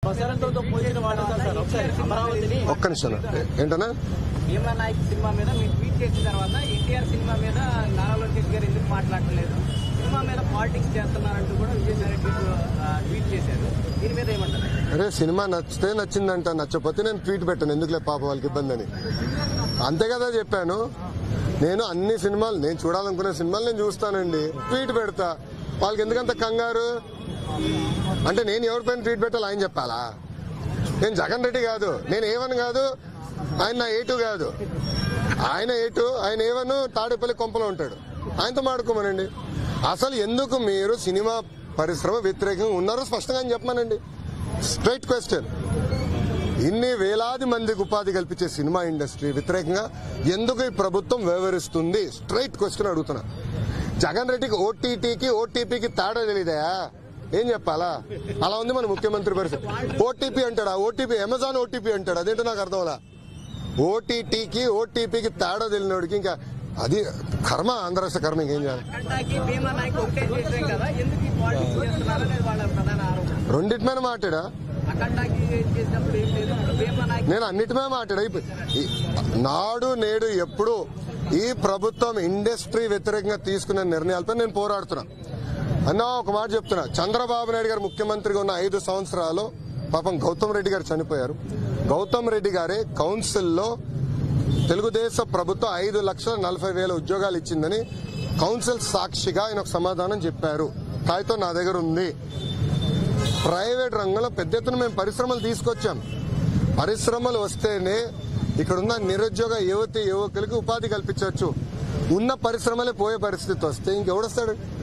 ప్రచారంతో పోయిన వాడుతారు సార్ ఒకసారి అమరావతిని ఒక్క నిమిషం ఏంటన్నా భీమా నాయక్ సినిమా మీద మీరు ట్వీట్ చేసిన తర్వాత ఎన్టీఆర్ సినిమా మీద నారా లోకేష్ గారు ఎందుకు మాట్లాడలేదు సినిమా మీద పాలిటిక్స్ చేస్తున్నారంటూ కూడా విజయసాయి రెడ్డి ఆ, ట్వీట్ చేశారు దీని మీద ఏమంటారు అరే సినిమా నచ్చితే నచ్చిందంట నచ్చకపోతే నేను ట్వీట్ పెట్టాను ఎందుకులే పాప వాళ్ళకి ఇబ్బంది అని అంతే కదా చెప్పాను నేను అన్ని సినిమాలు నేను చూడాలనుకునే సినిమాలు నేను చూస్తానండి ట్వీట్ పెడతా వాళ్ళకి ఎందుకంత కంగారు అంటే నేను ఎవరిపైన ట్వీట్ పెట్టాలి ఆయన చెప్పాలా నేను జగన్ రెడ్డి కాదు నేను ఏవన్ కాదు ఆయన నా ఏటు కాదు ఆయన ఏటు ఆయన ఏవన్ తాడేపల్లి కొంపలో ఉంటాడు ఆయనతో మాడుకోమనండి అసలు ఎందుకు మీరు సినిమా పరిశ్రమ వ్యతిరేకంగా ఉన్నారో స్పష్టంగా ఆయన చెప్పమనండి స్ట్రైట్ క్వశ్చన్ ఇన్ని వేలాది మందికి ఉపాధి కల్పించే సినిమా ఇండస్ట్రీ వ్యతిరేకంగా ఎందుకు ఈ ప్రభుత్వం వ్యవహరిస్తుంది స్ట్రైట్ క్వశ్చన్ అడుగుతున్నా జగన్ రెడ్డికి ఓటీటీకి ఓటీపీకి తేడా తెలియదా ఏం చెప్పాలా అలా ఉంది మన ముఖ్యమంత్రి పరిస్థితి ఓటీపీ అంటాడా ఓటీపీ అమెజాన్ ఓటీపీ అంటాడు అదేంటో నాకు అర్థం అలా ఓటీటీకి ఓటీపీకి తేడా తెలియనోడికి ఇంకా అది కర్మ ఆంధ్ర రాష్ట్ర కర్మ ఇంకేం చేయాలి అక్కడికి భీమా నాయక్ ఒకటే చేసాం కదా ఎందుకు ఈ పాలిటిక్స్ చేస్తున్నారనేది వాళ్ళ ప్రధాన ఆరోపణ రెండింటి మీద మాట్లాడా అఖండాకి చేసినప్పుడు ఏం లేదు ఇప్పుడు భీమా నాయక్ నేను అన్నిటిమే మాట్లాడా ఇప్పు- ఈ- నాడు నేడు ఎప్పుడు ఈ ప్రభుత్వం ఇండస్ట్రీ వ్యతిరేకంగా తీసుకున్న నిర్ణయాలపై నేను పోరాడుతున్నా అన్నా ఒక మాట చెప్తున్నా చంద్రబాబు నాయుడు గారు ముఖ్యమంత్రిగా ఉన్న ఐదు సంవత్సరాలు పాపం గౌతమ్ రెడ్డి గారు చనిపోయారు గౌతమ్ రెడ్డి గారే కౌన్సిల్లో తెలుగుదేశం ప్రభుత్వం ఐదు లక్షల నలభై వేల ఉద్యోగాలు ఇచ్చిందని కౌన్సిల్ సాక్షిగా ఆయన ఒక సమాధానం చెప్పారు కాగితం నా దగ్గర ఉంది ప్రైవేట్ రంగంలో పెద్ద ఎత్తున మేము పరిశ్రమలు తీసుకొచ్చాం పరిశ్రమలు వస్తేనే ఇక్కడున్న నిరుద్యోగ యువతి యువకులకి ఉపాధి కల్పించవచ్చు ఉన్న పరిశ్రమలే పోయే పరిస్థితి వస్తే ఇంకెవడొస్తాడు